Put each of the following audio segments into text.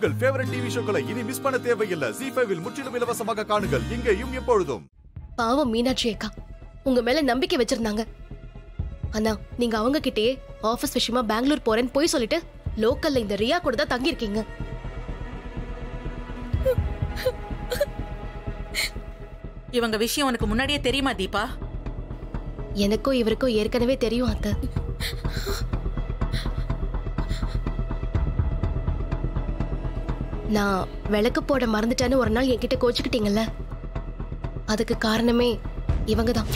உங்கள் favourite TV ஷோக்களை இனி miss பண்ண தேவையில்லை ஜி ஃபைவில் முற்றிலும் இலவசமாக காணுங்கள் இங்கேயும் எப்பொழுதும் பாவம் மீனாட்சி அக்கா உங்க மேல நம்பிக்கை வச்சிருந்தாங்க அண்ணா நீங்க அவங்க கிட்டயே ஆபீஸ் விஷயமா பெங்களூர் போறேன்னு போய் சொல்லிட்டு லோக்கல்ல இந்த ரியா கூட தான் தங்கி இருக்கீங்க இவங்க விஷயம் உனக்கு முன்னாடியே தெரியுமா தீபா எனக்கும் இவருக்கும் ஏற்கனவே தெரியும் அத்தை நான் விளக்கு போட மறந்துட்டேன்னு ஒரு நாள் என்கிட்ட கோச்சுக்கிட்டீங்கல்ல அதுக்கு காரணமே இவங்க தான்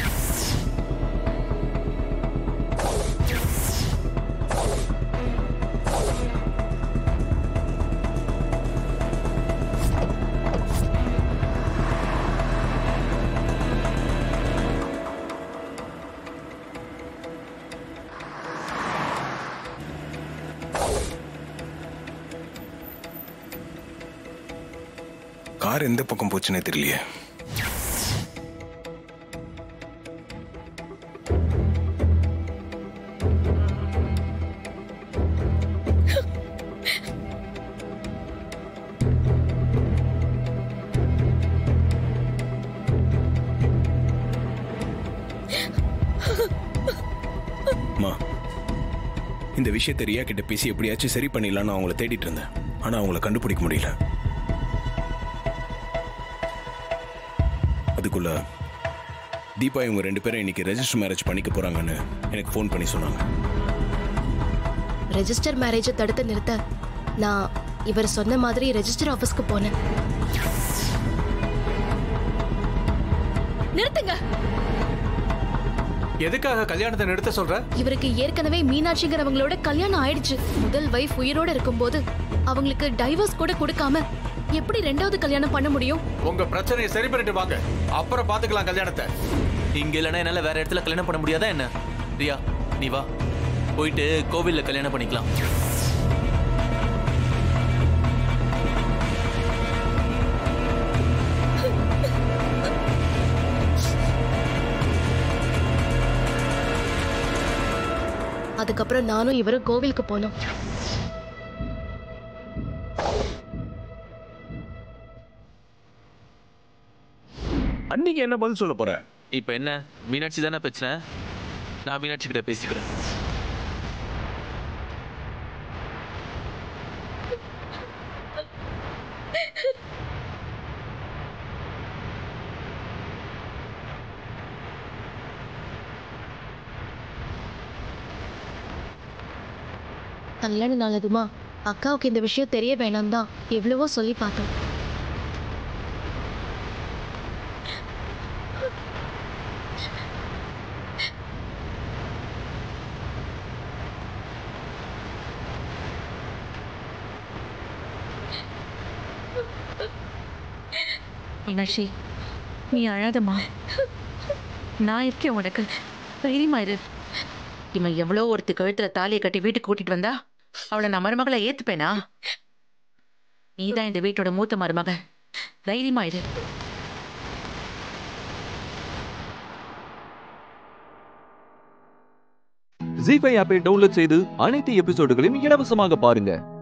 கார் எந்த பக்கம் போச்சுன்னே தெரியலையே அம்மா, இந்த விஷயத்தை ரியா கிட்ட பேசி எப்படியாச்சும் சரி பண்ணிடலாம்னு அவங்கள தேடிட்டு இருந்தேன் ஆனா அவங்கள கண்டுபிடிக்க முடியல அதுக்குள்ள தீபா இவங்க ரெண்டு பேரும் இன்னைக்கு ரெஜிஸ்டர் மேரேஜ் பண்ணிக்க போறாங்கன்னு எனக்கு ஃபோன் பண்ணி சொன்னாங்க ரெஜிஸ்டர் மேரேஜை தடுத்து நிறுத்த நான் இவர் சொன்ன மாதிரி ரெஜிஸ்டர் ஆபீஸ்க்கு போனேன் நிறுத்துங்க எதுக்காக கல்யாணத்தை நிறுத்த சொல்ற இவருக்கு ஏற்கனவே மீனாட்சிங்கிறவங்களோட கல்யாணம் ஆயிடுச்சு முதல் வைஃப் உயிரோட இருக்கும்போது அவங்களுக்கு டைவர்ஸ் கூட கொடுக்காம எப்படி ரெண்டாவது கல்யாணம் பண்ண முடியும் உங்க பிரச்சனையை சரி பண்ணிட்டு வாங்க அப்புறம் பாத்துக்கலாம் கல்யாணத்தை இங்க இல்லைன்னா என்னால வேற இடத்துல கல்யாணம் பண்ண முடியாதா என்ன ரியா நீ வா போயிட்டு கோவில்ல கல்யாணம் பண்ணிக்கலாம் அதுக்கப்புறம் நானும் இவரும் கோவிலுக்கு போனோம் அன்னைக்கு என்ன பதில் சொல்ல போற இப்ப என்ன மீனாட்சி தானே பிரச்சனை நான் மீனாட்சி கிட்ட பேசிக்கிறேன் கல்யாணம் நல்லதுமா அக்காவுக்கு இந்த விஷயம் தெரிய வேணாம் தான் எவ்வளவோ சொல்லி பார்த்தோம் மீனாட்சி நீ அழாதம்மா நான் இருக்கேன் உனக்கு தைரியமா இரு இவன் எவ்வளோ ஒருத்தி கழுத்துல தாலியை கட்டி வீட்டுக்கு கூட்டிட்டு வந்தா அவளை நான் மருமகளை ஏத்துப்பேனா நீதான் இந்த வீட்டோட மூத்த மருமக தைரியமா இரு ஜி ஃபைவ் ஆப்பை டவுன்லோட் செய்து அனைத்து எபிசோடுகளையும் இலவசமாக பாருங்க